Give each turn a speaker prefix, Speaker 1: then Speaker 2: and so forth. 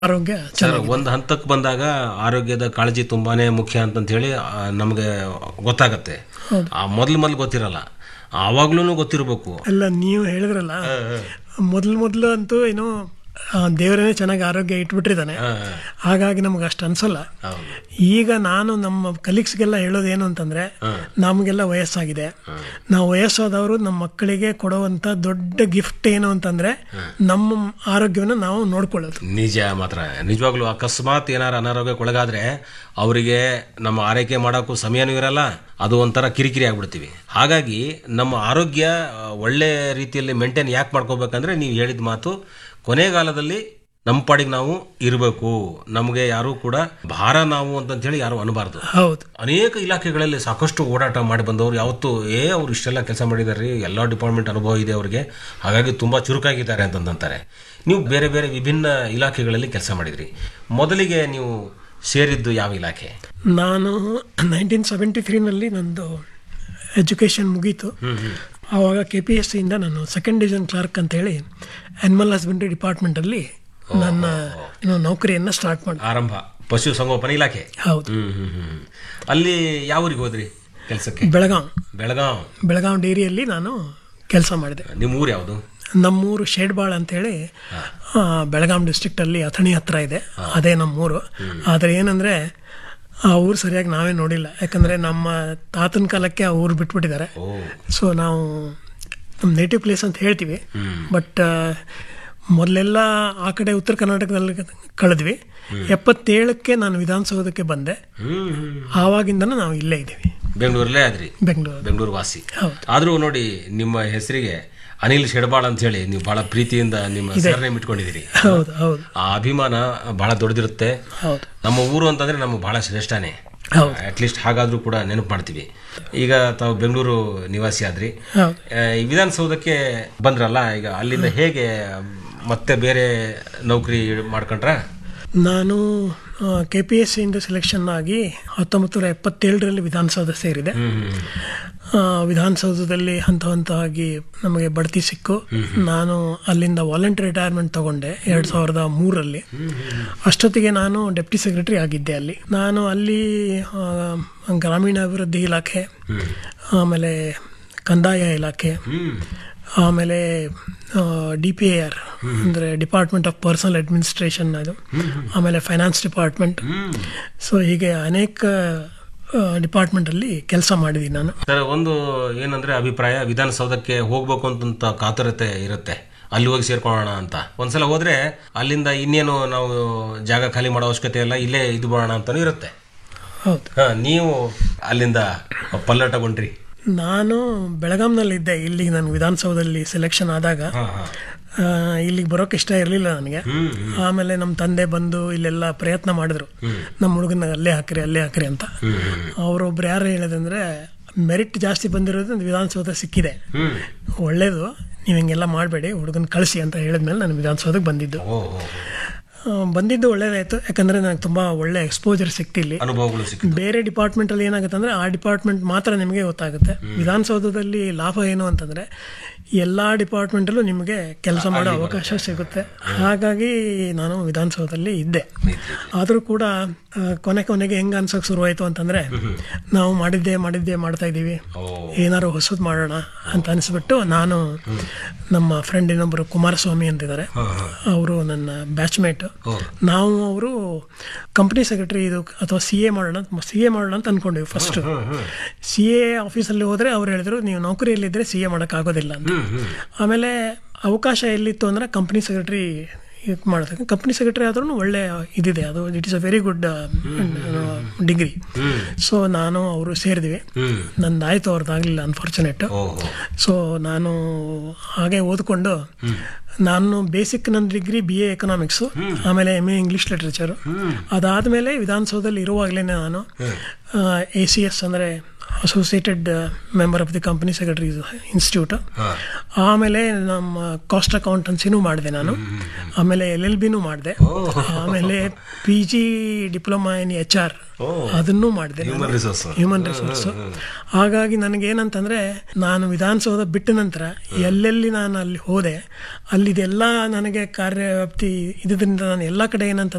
Speaker 1: ಆರೋಗ್ಯ
Speaker 2: ಸರ್
Speaker 1: ಚೆನ್ನಾಗಿ
Speaker 2: ಒಂದು ಹಂತಕ್ಕೆ ಬಂದಾಗ ಆರೋಗ್ಯದ ಕಾಳಜಿ ತುಂಬಾನೇ ಮುಖ್ಯ ಅಂತಂತ ಹೇಳಿ ಆ, ನಮಗೆ ಗೊತ್ತಾಗತ್ತೆ ಆ ಮೊದ್ಲು ಮೊದ್ಲು ಗೊತ್ತಿರಲ್ಲ ಆವಾಗ್ಲೂ ಗೊತ್ತಿರಬೇಕು
Speaker 1: ಎಲ್ಲ ನೀವು ಹೇಳಿದ್ರಲ್ಲ ಮೊದಲು ಮೊದಲು ಅಂತೂ ಏನು ಆ, ದೇವರನ್ನೇ ಚೆನ್ನಾಗಿ ಆರೋಗ್ಯ ಇಟ್ಬಿಟ್ಟಿದ್ದಾನೆ ಹಾಗಾಗಿ ನಮ್ಗೆ ಅಷ್ಟು ಅನ್ಸಲ್ಲ
Speaker 2: ಹೌದು
Speaker 1: ಈಗ ನಾನು ನಮ್ಮ ಕಲೀಗ್ಸ್ಗೆಲ್ಲ ಹೇಳೋದು ಏನು ಅಂತಂದ್ರೆ ನಮಗೆಲ್ಲ ವಯಸ್ಸಾಗಿದೆ ನಾವು ವಯಸ್ಸಾದವರು ನಮ್ಮ ಮಕ್ಕಳಿಗೆ ಕೊಡುವಂತ ದೊಡ್ಡ ಗಿಫ್ಟ್ ಏನು ಅಂತಂದ್ರೆ ನಮ್ಮ ಆರೋಗ್ಯವನ್ನು ನಾವು ನೋಡ್ಕೊಳ್ಳೋದು
Speaker 2: ನಿಜ ಮಾತ್ರ ನಿಜವಾಗ್ಲೂ ಅಕಸ್ಮಾತ್ ಏನಾರ ಅನಾರೋಗ್ಯಕ್ಕೊಳಗಾದ್ರೆ ಅವರಿಗೆ ನಮ್ಮ ಆರೈಕೆ ಮಾಡೋಕ್ಕೂ ಸಮಯನೂ ಇರಲ್ಲ ಅದು ಒಂಥರ ಕಿರಿಕಿರಿ ಆಗ್ಬಿಡ್ತೀವಿ ಹಾಗಾಗಿ ನಮ್ಮ ಆರೋಗ್ಯ ಆ, ಒಳ್ಳೆ ರೀತಿಯಲ್ಲಿ ಮೇಂಟೈನ್ ಯಾಕೆ ಮಾಡ್ಕೋಬೇಕಂದ್ರೆ ನೀವು ಹೇಳಿದ ಮಾತು ಕೊನೆಗಾಲದಲ್ಲಿ ನಮ್ಮ ಪಾಡಿಗೆ ನಾವು ಇರಬೇಕು ನಮಗೆ ಯಾರೂ ಕೂಡ ಭಾರ ನಾವು ಅಂತಂತ ಹೇಳಿ ಯಾರು ಅನಬಾರ್ದು
Speaker 1: ಹೌದು
Speaker 2: ಅನೇಕ ಇಲಾಖೆಗಳಲ್ಲಿ ಸಾಕಷ್ಟು ಓಡಾಟ ಮಾಡಿ ಬಂದವರು ಯಾವತ್ತು ಏ ಅವ್ರು ಇಷ್ಟೆಲ್ಲ ಕೆಲಸ ಮಾಡಿದ್ದಾರೆ ಎಲ್ಲ ಡಿಪಾರ್ಟ್ಮೆಂಟ್ ಅನುಭವ ಇದೆ ಅವರಿಗೆ ಹಾಗಾಗಿ ತುಂಬ ಚುರುಕಾಗಿದ್ದಾರೆ ಅಂತಂದಂತಾರೆ ನೀವು ಬೇರೆ ಬೇರೆ ವಿಭಿನ್ನ ಇಲಾಖೆಗಳಲ್ಲಿ ಕೆಲಸ ಮಾಡಿದ್ರಿ ಮೊದಲಿಗೆ ನೀವು ಸೇರಿದ್ದು ಯಾವ ಇಲಾಖೆ
Speaker 1: ನಾನು ನೈನ್ಟೀನ್ ಸೆವೆಂಟಿ ತ್ರೀನಲ್ಲಿ ನಂದು ಎಜುಕೇಷನ್ ಮುಗೀತು ಆವಾಗ ಕೆ ಪಿ ಎಸ್ ಸಿಯಿಂದ ನಾನು ಸೆಕೆಂಡ್ ಡಿವಿಷನ್ ಕ್ಲರ್ಕ್ ಅಂತೇಳಿ ಅನಿಮಲ್ ಹಸ್ಬೆಂಡ್ರಿ ಡಿಪಾರ್ಟ್ಮೆಂಟಲ್ಲಿ ನನ್ನ ಏನು ನೌಕರಿಯನ್ನು ಸ್ಟಾರ್ಟ್ ಮಾಡಿದೆ
Speaker 2: ಆರಂಭ ಪಶು ಸಂಗೋಪನಾ ಇಲಾಖೆ
Speaker 1: ಹೌದು
Speaker 2: ಹ್ಮ್ ಹ್ಮ್ ಹ್ಮ್ ಅಲ್ಲಿ ಯಾವ ಊರಿಗೆ ಹೋದ್ರಿ ಕೆಲಸಕ್ಕೆ
Speaker 1: ಬೆಳಗಾಂ
Speaker 2: ಬೆಳಗಾಂ
Speaker 1: ಬೆಳಗಾಂ ಡೇರಿಯಲ್ಲಿ ನಾನು ಕೆಲಸ ಮಾಡಿದೆ
Speaker 2: ನಿಮ್ಮ ಊರು ಯಾವುದು
Speaker 1: ನಮ್ಮೂರು ಶೇಡ್ಬಾಳ್ ಅಂತೇಳಿ ಆ, ಬೆಳಗಾಂ ಡಿಸ್ಟ್ರಿಕ್ಟಲ್ಲಿ ಅಥಣಿ ಹತ್ರ ಇದೆ ಅದೇ ನಮ್ಮೂರು ಆದರೆ ಏನಂದರೆ ಆ ಊರು ಸರಿಯಾಗಿ ನಾವೇ ನೋಡಿಲ್ಲ ಯಾಕಂದರೆ ನಮ್ಮ ತಾತನ ಕಾಲಕ್ಕೆ ಆ ಊರು ಬಿಟ್ಬಿಟ್ಟಿದ್ದಾರೆ
Speaker 2: ಓ
Speaker 1: ಸೊ ನಾವು ನಮ್ಮ ನೇಟಿವ್ ಪ್ಲೇಸ್ ಅಂತ ಹೇಳ್ತೀವಿ ಬಟ್ ಮೊದಲೆಲ್ಲ ಆ ಕಡೆ ಉತ್ತರ ಕರ್ನಾಟಕದಲ್ಲಿ ಕಳೆದ್ವಿ ಎಪ್ಪತ್ತೇಳಕ್ಕೆ ನಾನು ವಿಧಾನಸೌಧಕ್ಕೆ ಬಂದೆ
Speaker 2: ಹ್ಮ್ ಹ್ಮ್
Speaker 1: ಆವಾಗಿಂದನೂ ನಾವು ಇಲ್ಲೇ ಇದ್ದೀವಿ
Speaker 2: ಬೆಂಗಳೂರಲ್ಲೇ ಆದ್ರಿ
Speaker 1: ಬೆಂಗಳೂರು
Speaker 2: ಬೆಂಗಳೂರು ವಾಸಿ
Speaker 1: ಹೌದು.
Speaker 2: ಆದ್ರೂ ನೋಡಿ ನಿಮ್ಮ ಹೆಸರಿಗೆ ಅನಿಲ್ ಶೆಡ್ಬಾಳ್ ಅಂತ ಹೇಳಿ ನೀವು ಬಹಳ ಪ್ರೀತಿಯಿಂದ ನಿಮ್ಮ ಸರ್ನೇಮ್ ಇಟ್ಕೊಂಡಿದ್ದೀರಿ
Speaker 1: ಹೌದು ಹೌದು
Speaker 2: ಆ ಅಭಿಮಾನ ಬಹಳ ದೊಡ್ಡದಿರುತ್ತೆ
Speaker 1: ಹೌದು
Speaker 2: ನಮ್ಮ ಊರು ಅಂತಂದ್ರೆ ನಮ್ಗೆ ಬಹಳ ಶ್ರೇಷ್ಠನೇ
Speaker 1: ಹೌದು
Speaker 2: ಅಟ್ಲೀಸ್ಟ್ ಹಾಗಾದ್ರೂ ಕೂಡ ನೆನಪು ಮಾಡ್ತೀವಿ ಈಗ ತಾವು ಬೆಂಗಳೂರು ನಿವಾಸಿ ಆದ್ರಿ
Speaker 1: ಹೌದು
Speaker 2: ಆ, ಈ ವಿಧಾನಸೌಧಕ್ಕೆ ಬಂದ್ರಲ್ಲ ಈಗ ಅಲ್ಲಿಂದ ಹೇಗೆ ಮತ್ತೆ ಬೇರೆ ನೌಕರಿ ಮಾಡ್ಕೊಂಡ್ರ
Speaker 1: ನಾನು ಕೆ ಪಿ ಎಸ್ ಸಿಯಿಂದ ಸೆಲೆಕ್ಷನ್ ಆಗಿ ಹತ್ತೊಂಬತ್ತು ನೂರ ಎಪ್ಪತ್ತೇಳರಲ್ಲಿ ವಿಧಾನಸೌಧ ಸೇರಿದೆ ಆ, ವಿಧಾನಸೌಧದಲ್ಲಿ ಹಂತ ಹಂತವಾಗಿ ನಮಗೆ ಬಡ್ತಿ ಸಿಕ್ಕು ನಾನು ಅಲ್ಲಿಂದ ವಾಲಂಟಿಯರ್ ರಿಟೈರ್ಮೆಂಟ್ ತಗೊಂಡೆ ಎರಡು ಸಾವಿರದ ಮೂರರಲ್ಲಿ ಅಷ್ಟೊತ್ತಿಗೆ ನಾನು ಡೆಪ್ಟಿ ಸೆಕ್ರೆಟರಿ ಆಗಿದ್ದೆ ಅಲ್ಲಿ ನಾನು ಅಲ್ಲಿ ಆ, ಗ್ರಾಮೀಣಾಭಿವೃದ್ಧಿ ಇಲಾಖೆ ಆಮೇಲೆ ಕಂದಾಯ ಇಲಾಖೆ ಆಮೇಲೆ ಡಿ ಪಿ ಆರ್ ಅಂದರೆ ಡಿಪಾರ್ಟ್ಮೆಂಟ್ ಆಫ್ ಪರ್ಸನಲ್ ಅಡ್ಮಿನಿಸ್ಟ್ರೇಷನ್ ಅದು ಆಮೇಲೆ ಫೈನಾನ್ಸ್ ಡಿಪಾರ್ಟ್ಮೆಂಟ್ ಸೊ ಹೀಗೆ ಅನೇಕ ಡಿಪಾರ್ಟ್ಮೆಂಟಲ್ಲಿ ಕೆಲಸ ಮಾಡಿದ್ದೀನಿ ನಾನು
Speaker 2: ಸರ್ ಒಂದು ಏನಂದ್ರೆ ಅಭಿಪ್ರಾಯ ವಿಧಾನಸೌಧಕ್ಕೆ ಹೋಗ್ಬೇಕು ಅಂತಂತ ಕಾತುರತೆ ಇರುತ್ತೆ ಅಲ್ಲಿ ಹೋಗಿ ಸೇರ್ಕೊಳ್ಳೋಣ ಅಂತ ಒಂದ್ಸಲ ಹೋದ್ರೆ ಅಲ್ಲಿಂದ ಇನ್ನೇನು ನಾವು ಜಾಗ ಖಾಲಿ ಮಾಡೋ ಅವಶ್ಯಕತೆ ಇಲ್ಲ ಇಲ್ಲೇ ಇದು ಮಾಡೋಣ ಅಂತಾನು ಇರುತ್ತೆ
Speaker 1: ಹೌದು
Speaker 2: ಹಾ, ನೀವು ಅಲ್ಲಿಂದ ಪಲ್ಲಟಗೊಂಡ್ರಿ
Speaker 1: ನಾನು ಬೆಳಗಾಂನಲ್ಲಿದ್ದೆ ಇಲ್ಲಿ ನಾನು ವಿಧಾನಸೌಧದಲ್ಲಿ ಸೆಲೆಕ್ಷನ್ ಆದಾಗ
Speaker 2: ಹಾ, ಹಾ.
Speaker 1: ಆ, ಇಲ್ಲಿಗೆ ಬರೋಕೆ ಇಷ್ಟ ಇರಲಿಲ್ಲ ನನಗೆ ಆಮೇಲೆ ನಮ್ಮ ತಂದೆ ಬಂದು ಇಲ್ಲೆಲ್ಲ ಪ್ರಯತ್ನ ಮಾಡಿದ್ರು ನಮ್ಮ ಹುಡುಗನ ಅಲ್ಲೇ ಹಾಕ್ರಿ ಅಲ್ಲೇ ಹಾಕ್ರಿ ಅಂತ ಅವರೊಬ್ರು ಯಾರು ಹೇಳಿದಂದ್ರೆ ಮೆರಿಟ್ ಜಾಸ್ತಿ ಬಂದಿರೋದು ವಿಧಾನಸೌಧ ಸಿಕ್ಕಿದೆ
Speaker 2: ಹ್ಮ್
Speaker 1: ಒಳ್ಳೇದು ನೀವು ಹಿಂಗೆಲ್ಲ ಮಾಡಬೇಡಿ ಹುಡುಗನ ಕಳಿಸಿ ಅಂತ ಹೇಳಿದ್ಮೇಲೆ ನಾನು ವಿಧಾನಸೌಧಕ್ಕೆ ಬಂದಿದ್ದು
Speaker 2: ಓ ಓ, ಓ.
Speaker 1: ಆ, ಬಂದಿದ್ದು ಒಳ್ಳೇದಾಯ್ತು ಯಾಕಂದ್ರೆ ನನಗೆ ತುಂಬಾ ಒಳ್ಳೆ ಎಕ್ಸ್ಪೋಜರ್ ಸಿಕ್ತಿಲ್ಲಿ
Speaker 2: ಅನುಭವಗಳು ಸಿಕ್ಕ
Speaker 1: ಬೇರೆ ಡಿಪಾರ್ಟ್ಮೆಂಟ್ ಅಲ್ಲಿ ಏನಾಗುತ್ತೆ ಅಂದ್ರೆ ಆ ಡಿಪಾರ್ಟ್ಮೆಂಟ್ ಮಾತ್ರ ನಿಮಗೆ ಗೊತ್ತಾಗುತ್ತೆ ವಿಧಾನಸೌಧದಲ್ಲಿ ಲಾಭ ಏನು ಅಂತಂದ್ರೆ ಎಲ್ಲಾ ಡಿಪಾರ್ಟ್ಮೆಂಟಲ್ಲೂ ನಿಮಗೆ ಕೆಲಸ ಮಾಡೋ ಅವಕಾಶ ಸಿಗುತ್ತೆ ಹಾಗಾಗಿ ನಾನು ವಿಧಾನಸೌಧದಲ್ಲಿ ಇದ್ದೆ ಆದರೂ ಕೂಡ ಆ, ಕೊನೆ ಕೊನೆಗೆ ಹೆಂಗ ಅನ್ಸೋಕೆ ಶುರುವಾಯಿತು ಅಂತಂದ್ರೆ ನಾವು ಮಾಡಿದ್ದೆ ಮಾಡಿದ್ದೆ ಮಾಡ್ತಾ ಇದ್ದೀವಿ
Speaker 2: ಓ
Speaker 1: ಏನಾದ್ರು ಹೊಸದು ಮಾಡೋಣ ಅಂತ ಅನಿಸ್ಬಿಟ್ಟು ನಾನು ನಮ್ಮ ಫ್ರೆಂಡ್ ಇನ್ನೊಬ್ಬರು ಕುಮಾರಸ್ವಾಮಿ ಅಂತಿದ್ದಾರೆ ಅವರು ನನ್ನ ಬ್ಯಾಚ್ಮೇಟ್
Speaker 2: ಓ.
Speaker 1: ನಾವು ಅವರು ಕಂಪ್ನಿ ಸೆಕ್ರೆಟರಿ ಇದು ಅಥವಾ ಸಿ ಎ ಮಾಡೋಣ ಸಿ ಎ ಮಾಡೋಣ ಅಂತ ಅನ್ಕೊಂಡಿವಿ ಫಸ್ಟ್ ಸಿ ಎ ಆಫೀಸಲ್ಲಿ ಹೋದ್ರೆ ಅವ್ರು ಹೇಳಿದ್ರು ನೀವು ನೌಕರಿಯಲ್ಲಿದ್ದರೆ ಸಿ ಎ ಮಾಡೋಕ್ಕಾಗೋದಿಲ್ಲ ಅಂತ ಆಮೇಲೆ ಅವಕಾಶ ಎಲ್ಲಿತ್ತು ಅಂದ್ರೆ ಕಂಪ್ನಿ ಸೆಕ್ರೆಟರಿ ಇದು ಮಾಡೋದಕ್ಕೆ ಕಂಪ್ನಿ ಸೆಕ್ರೆಟರಿ ಆದ್ರೂ ಒಳ್ಳೆ ಇದಿದೆ ಅದು it is a very good degree so ನಾನು ಅವರು ಸೇರಿದ್ವಿ
Speaker 2: ಹ್ಮ್
Speaker 1: ನಂದು ಆಯ್ತು ಅವ್ರದ್ದಾಗಲಿಲ್ಲ ಅನ್ಫಾರ್ಚುನೇಟ್
Speaker 2: ಓ ಓ.
Speaker 1: ಸೊ ನಾನು ಹಾಗೆ ಓದ್ಕೊಂಡು ನಾನು ಬೇಸಿಕ್ ನನ್ನ ಡಿಗ್ರಿ ಬಿ ಎ ಎಕನಾಮಿಕ್ಸು ಆಮೇಲೆ ಎಮ್ ಎ ಇಂಗ್ಲೀಷ್ ಲಿಟ್ರೇಚರು ಅದಾದಮೇಲೆ ವಿಧಾನಸೌಧದಲ್ಲಿ ಇರುವಾಗಲೇ ನಾನು ಎ ಸಿ ಎಸ್ ಅಂದರೆ associated member of the company secretary institute
Speaker 2: ಹಾಂ
Speaker 1: ಆಮೇಲೆ ನಮ್ಮ ಕಾಸ್ಟ್ ಅಕೌಂಟೆನ್ಸಿನೂ ಮಾಡಿದೆ ನಾನು ಆಮೇಲೆ ಎಲ್ ಎಲ್ ಬಿನೂ ಮಾಡಿದೆ ಆಮೇಲೆ P G diploma in H R ಅದನ್ನೂ ಮಾಡಿದೆ ನಾನು.
Speaker 2: ಹ್ಯೂಮನ್ ರಿಸೋರ್ಸ್
Speaker 1: ಹ್ಯೂಮನ್ ರಿಸೋರ್ಸ್ ಹಾಗಾಗಿ ನನಗೇನಂತಂದ್ರೆ ನಾನು ವಿಧಾನಸೌಧ ಬಿಟ್ಟ ನಂತರ ಎಲ್ಲೆಲ್ಲಿ ನಾನು ಅಲ್ಲಿ ಹೋದೆ ಅಲ್ಲಿದೆಲ್ಲ ನನಗೆ ಕಾರ್ಯವ್ಯಾಪ್ತಿ ಇದರಿಂದ ನಾನು ಎಲ್ಲ ಕಡೆ ಏನಂತ